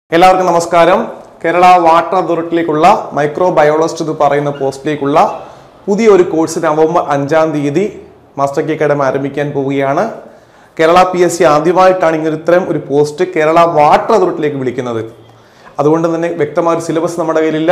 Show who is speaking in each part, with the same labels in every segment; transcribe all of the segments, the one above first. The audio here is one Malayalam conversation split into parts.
Speaker 1: എല്ലാവർക്കും നമസ്കാരം കേരള വാട്ടർ അതോറിറ്റിയിലേക്കുള്ള മൈക്രോ ബയോളജിസ്റ്റ് എന്ന് പറയുന്ന പോസ്റ്റിലേക്കുള്ള പുതിയൊരു കോഴ്സ് നവംബർ അഞ്ചാം തീയതി മാസ്റ്റർ കി അക്കാഡമി ആരംഭിക്കാൻ പോവുകയാണ് കേരള പി എസ് സി ആദ്യമായിട്ടാണ് ഇങ്ങനെ ഇത്തരം ഒരു പോസ്റ്റ് കേരള വാട്ടർ അതോറിറ്റിയിലേക്ക് വിളിക്കുന്നത് അതുകൊണ്ട് തന്നെ വ്യക്തമായ ഒരു സിലബസ് നമ്മുടെ കയ്യിലില്ല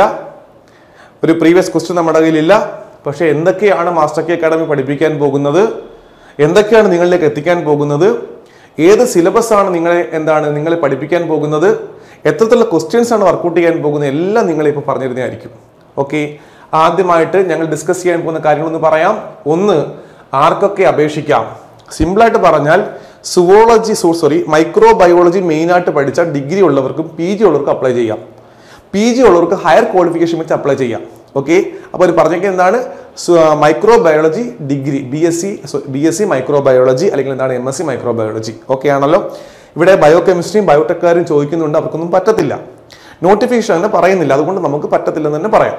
Speaker 1: ഒരു പ്രീവിയസ് ക്വസ്റ്റ്യൻ നമ്മുടെ കയ്യിലില്ല പക്ഷേ എന്തൊക്കെയാണ് മാസ്റ്റർ കി അക്കാഡമി പഠിപ്പിക്കാൻ പോകുന്നത് എന്തൊക്കെയാണ് നിങ്ങളിലേക്ക് എത്തിക്കാൻ പോകുന്നത് ഏത് സിലബസ് ആണ് നിങ്ങളെ എന്താണ് നിങ്ങളെ പഠിപ്പിക്കാൻ പോകുന്നത് എത്രത്തിലുള്ള ക്വസ്റ്റ്യൻസ് ആണ് വർക്കൗട്ട് ചെയ്യാൻ പോകുന്നത് എല്ലാം നിങ്ങളെ ഇപ്പോൾ പറഞ്ഞിരുന്നതായിരിക്കും ഓക്കെ ആദ്യമായിട്ട് ഞങ്ങൾ ഡിസ്കസ് ചെയ്യാൻ പോകുന്ന കാര്യങ്ങളൊന്ന് പറയാം ഒന്ന് ആർക്കൊക്കെ അപേക്ഷിക്കാം സിമ്പിളായിട്ട് പറഞ്ഞാൽ സുവോളജി സോറി മൈക്രോ ബയോളജി മെയിനായിട്ട് പഠിച്ച ഡിഗ്രി ഉള്ളവർക്കും പി ജി ഉള്ളവർക്കും അപ്ലൈ ചെയ്യാം പി ജി ഉള്ളവർക്ക് ഹയർ ക്വാളിഫിക്കേഷൻ വെച്ച് അപ്ലൈ ചെയ്യാം ഓക്കെ അപ്പോൾ ഒരു പറഞ്ഞേക്ക് എന്താണ് microbiology degree B S C B S C microbiology അല്ലെങ്കിൽ എന്താണ് M S C microbiology okay ആണല്ലോ ഇവിടെ ബയോ കെമിസ്ട്രിയും ബയോടെക്കാരും ചോദിക്കുന്നുണ്ട് അവർക്കൊന്നും പറ്റത്തില്ല നോട്ടിഫിക്കേഷൻ തന്നെ പറയുന്നില്ല അതുകൊണ്ട് നമുക്ക് പറ്റത്തില്ലെന്ന് തന്നെ പറയാം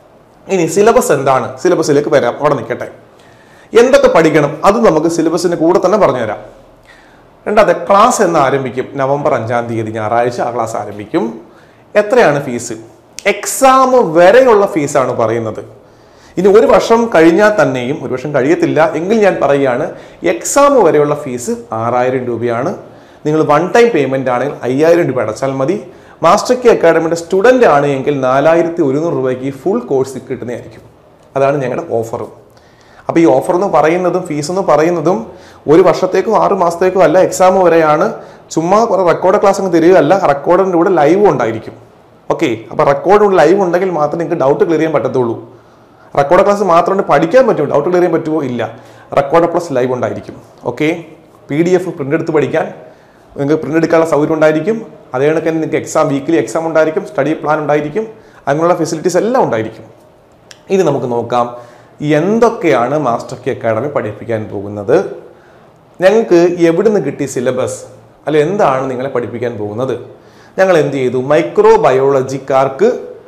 Speaker 1: ഇനി സിലബസ് എന്താണ് സിലബസിലേക്ക് വരാം അവിടെ നിൽക്കട്ടെ എന്തൊക്കെ പഠിക്കണം അത് നമുക്ക് സിലബസിന്റെ കൂടെ തന്നെ പറഞ്ഞുതരാം രണ്ടാമത്തെ ക്ലാസ് എന്ന് ആരംഭിക്കും നവംബർ അഞ്ചാം തീയതി ഞായറാഴ്ച ആ ക്ലാസ് ആരംഭിക്കും എത്രയാണ് ഫീസ് എക്സാം വരെയുള്ള ഫീസാണ് പറയുന്നത് ഇനി ഒരു വർഷം കഴിഞ്ഞാൽ തന്നെയും ഒരു വർഷം കഴിയത്തില്ല എങ്കിൽ ഞാൻ പറയുകയാണ് എക്സാം വരെയുള്ള ഫീസ് ആറായിരം രൂപയാണ് നിങ്ങൾ വൺ ടൈം പേയ്മെന്റ് ആണെങ്കിൽ അയ്യായിരം രൂപ അടച്ചാൽ മതി മാസ്റ്റർ കെ അക്കാഡമിയുടെ സ്റ്റുഡൻ്റ് ആണ് എങ്കിൽ നാലായിരത്തി ഒരുന്നൂറ് രൂപയ്ക്ക് ഫുൾ കോഴ്സ് കിട്ടുന്നതായിരിക്കും അതാണ് ഞങ്ങളുടെ ഓഫറും അപ്പോൾ ഈ ഓഫർ എന്ന് പറയുന്നതും ഫീസ് എന്ന് പറയുന്നതും ഒരു വർഷത്തേക്കോ ആറ് മാസത്തേക്കോ അല്ല എക്സാം വരെയാണ് ചുമ്മാ കുറെ റെക്കോർഡ് ക്ലാസ് അങ്ങ് തരികയല്ല റെക്കോർഡിൻ്റെ കൂടെ ലൈവും ഉണ്ടായിരിക്കും ഓക്കെ അപ്പോൾ റെക്കോർഡ് ലൈവ് ഉണ്ടെങ്കിൽ മാത്രമേ നിങ്ങൾക്ക് ഡൗട്ട് ക്ലിയർ ചെയ്യാൻ പറ്റത്തുള്ളൂ റെക്കോർഡ് ക്ലാസ് മാത്രം പഠിക്കാൻ പറ്റുമോ ഡൗട്ട് ക്ലിയർ ചെയ്യാൻ പറ്റുമോ ഇല്ല റെക്കോർഡ് പ്ലസ് ലൈവ് ഉണ്ടായിരിക്കും okay P D F print എടുത്ത് പഠിക്കാൻ നിങ്ങൾക്ക് പ്രിൻ്റ് എടുക്കാനുള്ള സൗകര്യം ഉണ്ടായിരിക്കും അതേ കണക്ക് തന്നെ നിങ്ങൾക്ക് എക്സാം വീക്കിലി എക്സാം ഉണ്ടായിരിക്കും സ്റ്റഡി പ്ലാൻ ഉണ്ടായിരിക്കും അങ്ങനെയുള്ള ഫെസിലിറ്റീസ് എല്ലാം ഉണ്ടായിരിക്കും ഇനി നമുക്ക് നോക്കാം എന്തൊക്കെയാണ് മാസ്റ്റർ കി അക്കാഡമി പഠിപ്പിക്കാൻ പോകുന്നത് ഞങ്ങൾക്ക് എവിടുന്ന് കിട്ടി സിലബസ് അല്ല എന്താണ് നിങ്ങളെ പഠിപ്പിക്കാൻ പോകുന്നത് ഞങ്ങൾ എന്ത് ചെയ്തു മൈക്രോ ബയോളജിക്കാർക്ക്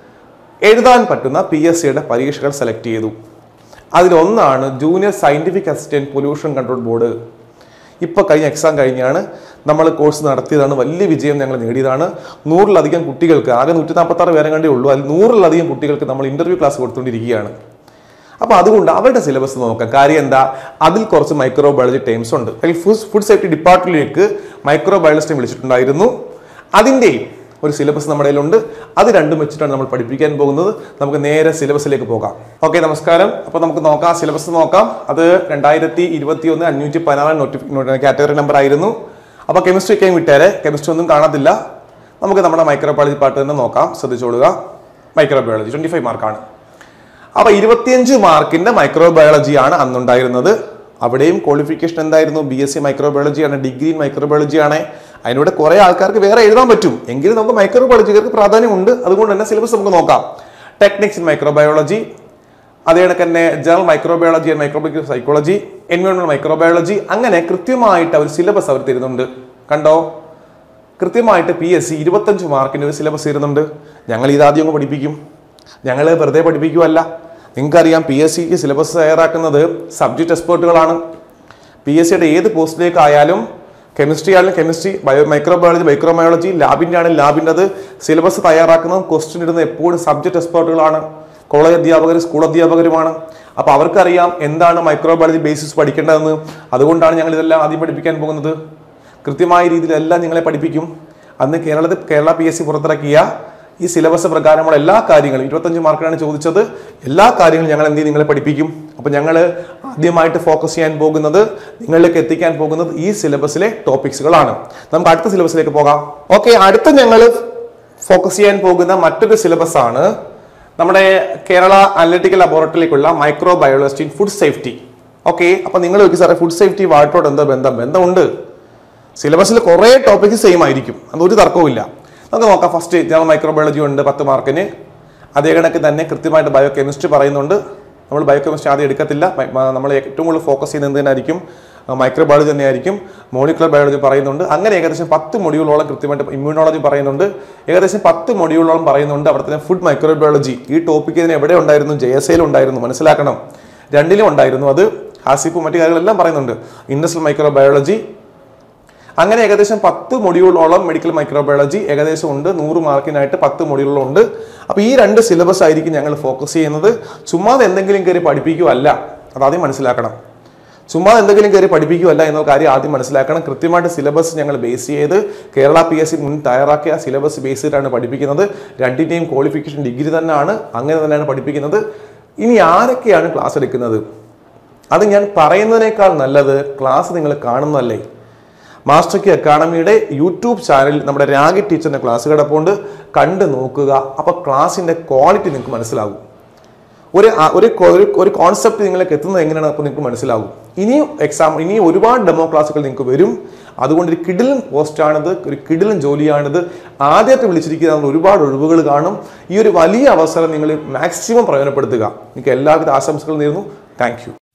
Speaker 1: എഴുതാൻ പറ്റുന്ന പി എസ് സിയുടെ പരീക്ഷകൾ സെലക്ട് ചെയ്തു അതിലൊന്നാണ് junior scientific assistant pollution control board ഇപ്പോൾ കഴിഞ്ഞ എക്സാം കഴിഞ്ഞാണ് നമ്മൾ കോഴ്സ് നടത്തിയതാണ് വലിയ വിജയം ഞങ്ങൾ നേടിയതാണ് നൂറിലധികം കുട്ടികൾക്ക് ആകെ നൂറ്റി നാൽപ്പത്തി ആറ് പേരെ കണ്ടേ ഉള്ളൂ അതിൽ നൂറിലധികം കുട്ടികൾക്ക് നമ്മൾ ഇന്റർവ്യൂ ക്ലാസ് കൊടുത്തുകൊണ്ടിരിക്കുകയാണ് അപ്പോൾ അതുകൊണ്ട് അവരുടെ സിലബസ് നോക്കാം കാര്യം എന്താ അതിൽ കുറച്ച് മൈക്രോ ബയോളജി ടൈംസ് ഉണ്ട് അല്ലെങ്കിൽ ഫുഡ് ഫുഡ് സേഫ്റ്റി ഡിപ്പാർട്ട്മെന്റിലേക്ക് മൈക്രോ ബയോളജിസ്റ്റ് വിളിച്ചിട്ടുണ്ടായിരുന്നു അതിൻ്റെയും ഒരു സിലബസ് നമ്മുടെ കയ്യിലുണ്ട് അത് രണ്ടും വെച്ചിട്ടാണ് നമ്മൾ പഠിപ്പിക്കാൻ പോകുന്നത് നമുക്ക് നേരെ സിലബസിലേക്ക് പോകാം ഓക്കെ നമസ്കാരം അപ്പോൾ നമുക്ക് നോക്കാം സിലബസ് നോക്കാം അത് രണ്ടായിരത്തി ഇരുപത്തി ഒന്ന് അഞ്ഞൂറ്റി പതിനാറ് നോട്ടിഫി കാറ്റഗറി നമ്പർ ആയിരുന്നു അപ്പോൾ കെമിസ്ട്രി ഒക്കെയും വിട്ടേരെ കെമിസ്ട്രി ഒന്നും കാണത്തില്ല നമുക്ക് നമ്മുടെ മൈക്രോ ബയോളജി പാർട്ട് തന്നെ നോക്കാം ശ്രദ്ധിച്ചോളുക മൈക്രോ ബയോളജി ട്വൻറ്റി ഫൈവ് മാർക്കാണ് അപ്പൊ ഇരുപത്തിയഞ്ച് മാർക്കിന്റെ മൈക്രോ ബയോളജിയാണ് അന്നുണ്ടായിരുന്നത് അവിടെയും ക്വാളിഫിക്കേഷൻ എന്തായിരുന്നു ബി എസ് സി മൈക്രോ ബയോളജിയാണ് ഡിഗ്രി ഇൻ മൈക്രോ ബയോളജിയാണ് അതിനൂടെ കുറെ ആൾക്കാർക്ക് വേറെ എഴുതാൻ പറ്റും എങ്കിലും നമുക്ക് മൈക്രോ ബയോളജിക്കാർക്ക് പ്രാധാന്യമുണ്ട് അതുകൊണ്ട് തന്നെ സിലബസ് നമുക്ക് നോക്കാം ടെക്നിക്സ് ഇൻ മൈക്രോ ബയോളജി അതേ കണക്ക് തന്നെ general microbiology and micro psychology environment microbiology അങ്ങനെ കൃത്യമായിട്ട് അവർ സിലബസ് അവർ തരുന്നുണ്ട് കണ്ടോ കൃത്യമായിട്ട് പി എസ് സി ഇരുപത്തഞ്ച് മാർക്കിന്റെ ഒരു സിലബസ് തരുന്നുണ്ട് ഞങ്ങൾ ഇതാദ്യം അങ്ങ് പഠിപ്പിക്കും ഞങ്ങൾ വെറുതെ പഠിപ്പിക്കുമല്ല നിങ്ങൾക്കറിയാം പി എസ് സിക്ക് സിലബസ് തയ്യാറാക്കുന്നത് സബ്ജക്റ്റ് എക്സ്പേർട്ടുകളാണ് പി എസ് സിയുടെ ഏത് പോസ്റ്റിലേക്കായാലും കെമിസ്ട്രി ആയാലും chemistry bio microbiology microbiology ലാബിൻ്റെ ആണെങ്കിൽ ലാബിൻ്റെ അത് സിലബസ് തയ്യാറാക്കുന്നതും ക്വസ്റ്റ്യൻ ഇടുന്ന എപ്പോഴും സബ്ജക്റ്റ് എക്സ്പേർട്ടുകളാണ് കോളേജ് അധ്യാപകർ സ്കൂൾ അധ്യാപകരുമാണ് അപ്പോൾ അവർക്കറിയാം എന്താണ് മൈക്രോ ബയോളജി ബേസിസ് പഠിക്കേണ്ടതെന്ന് അതുകൊണ്ടാണ് ഞങ്ങൾ ഇതെല്ലാം ആദ്യം പഠിപ്പിക്കാൻ പോകുന്നത് കൃത്യമായ രീതിയിലെല്ലാം നിങ്ങളെ പഠിപ്പിക്കും അന്ന് കേരളത്തിൽ കേരള പി എസ് സി പുറത്തിറക്കിയ ഈ സിലബസ് പ്രകാരമുള്ള എല്ലാ കാര്യങ്ങളും ഇരുപത്തഞ്ച് മാർക്കിനാണ് ചോദിച്ചത് എല്ലാ കാര്യങ്ങളും ഞങ്ങൾ എന്ത് ചെയ്യും നിങ്ങളെ പഠിപ്പിക്കും അപ്പോൾ ഞങ്ങൾ ആദ്യമായിട്ട് ഫോക്കസ് ചെയ്യാൻ പോകുന്നത് നിങ്ങളിലേക്ക് എത്തിക്കാൻ പോകുന്നത് ഈ സിലബസിലെ ടോപ്പിക്സുകളാണ് നമുക്ക് അടുത്ത സിലബസിലേക്ക് പോകാം ഓക്കെ അടുത്ത ഞങ്ങൾ ഫോക്കസ് ചെയ്യാൻ പോകുന്ന മറ്റൊരു സിലബസ് ആണ് നമ്മുടെ കേരള അനലിറ്റിക്കൽ ലബോറട്ടറിയിലേക്കുള്ള microbiology in food safety okay അപ്പോൾ നിങ്ങൾ ചോദിക്കും സാറേ ഫുഡ് സേഫ്റ്റി വാട്ടറോട് എന്താ ബന്ധം ബന്ധമുണ്ട് സിലബസിൽ കുറേ ടോപ്പിക്സ് സെയിം ആയിരിക്കും അതൊരു തർക്കവുമില്ല നമുക്ക് നോക്കാം ഫസ്റ്റ് ജനറൽ മൈക്രോബയോളജി ഉണ്ട് പത്ത് മാർക്കിന് അതേ കണക്ക് തന്നെ കൃത്യമായിട്ട് ബയോ കെമിസ്ട്രി പറയുന്നുണ്ട് നമ്മൾ ബയോ കെമിസ്ട്രി ആദ്യം എടുക്കത്തില്ല മ- മ- നമ്മൾ ഏറ്റവും കൂടുതൽ ഫോക്കസ് ചെയ്യുന്നത് എന്തിനായിരിക്കും മൈക്രോബയോളജി തന്നെയായിരിക്കും മോളിക്കുലർ ബയോളജി പറയുന്നുണ്ട് അങ്ങനെ ഏകദേശം പത്ത് മൊഡ്യൂളോളം കൃത്യമായിട്ട് ഇമ്മ്യൂണോളജി പറയുന്നുണ്ട് ഏകദേശം പത്ത് മൊഡ്യൂളോളം പറയുന്നുണ്ട് അവിടെ തന്നെ ഫുഡ് മൈക്രോബയോളജി ഈ ടോപ്പിക്ക് ഇതിന് എവിടെ ഉണ്ടായിരുന്നു ജെ എസ് ഉണ്ടായിരുന്നു മനസ്സിലാക്കണം രണ്ടിലും ഉണ്ടായിരുന്നു അത് ഹാസിപ്പും മറ്റു കാര്യങ്ങളെല്ലാം പറയുന്നുണ്ട് ഇൻഡസ്ട്രിയൽ മൈക്രോബയോളജി അങ്ങനെ ഏകദേശം പത്ത് മൊഡ്യൂളോളം മെഡിക്കൽ മൈക്രോബയോളജി ഏകദേശം ഉണ്ട് നൂറ് മാർക്കിനായിട്ട് പത്ത് മൊഡ്യൂളോളം ഉണ്ട് അപ്പോൾ ഈ രണ്ട് സിലബസ് ആയിരിക്കും ഞങ്ങൾ ഫോക്കസ് ചെയ്യുന്നത് ചുമ്മാതെ എന്തെങ്കിലും കയറി പഠിപ്പിക്കുകയല്ല അതാദ്യം മനസ്സിലാക്കണം ചുമ്മാ എന്തെങ്കിലും കയറി പഠിപ്പിക്കുകയല്ല എന്ന കാര്യം ആദ്യം മനസ്സിലാക്കണം കൃത്യമായിട്ട് സിലബസ് ഞങ്ങൾ ബേസ് ചെയ്ത് കേരള പി എസ് സി മുൻ തയ്യാറാക്കിയ സിലബസ് ബേസ് ചെയ്തിട്ടാണ് പഠിപ്പിക്കുന്നത് രണ്ടിൻ്റെയും ക്വാളിഫിക്കേഷൻ ഡിഗ്രി തന്നെയാണ് അങ്ങനെ തന്നെയാണ് പഠിപ്പിക്കുന്നത് ഇനി ആരൊക്കെയാണ് ക്ലാസ് എടുക്കുന്നത് അത് ഞാൻ പറയുന്നതിനേക്കാൾ നല്ലത് ക്ലാസ് നിങ്ങൾ കാണുന്നതല്ലേ മാസ്റ്റർ കി അക്കാഡമിയുടെ യൂട്യൂബ് ചാനലിൽ നമ്മുടെ രാഗി ടീച്ചറിന്റെ ക്ലാസ് കിടപ്പുണ്ട് കണ്ട് നോക്കുക അപ്പോൾ ക്ലാസ്സിന്റെ ക്വാളിറ്റി നിങ്ങൾക്ക് മനസ്സിലാകും ഒരു ആ- ഒരു കൊ- ഒരു- ഒരു കോൺസെപ്റ്റ് നിങ്ങൾക്ക് എത്തുന്നത് എങ്ങനെയാണ് അപ്പോൾ നിങ്ങൾക്ക് മനസ്സിലാകും ഇനിയും എക്സാം ഇനിയും ഒരുപാട് ഡെമോ ക്ലാസ്സുകൾ നിങ്ങൾക്ക് വരും അതുകൊണ്ട് ഒരു കിടിലൻ പോസ്റ്റാണിത് ഒരു കിടിലൻ ജോലിയാണിത് ആദ്യമായിട്ട് വിളിച്ചിരിക്കുന്ന ഒരുപാട് ഒഴിവുകൾ കാണും ഈ ഒരു വലിയ അവസരം നിങ്ങൾ മാക്സിമം പ്രയോജനപ്പെടുത്തുക നിങ്ങൾക്ക് എല്ലാവിധ ആശംസകളും നേരുന്നു താങ്ക്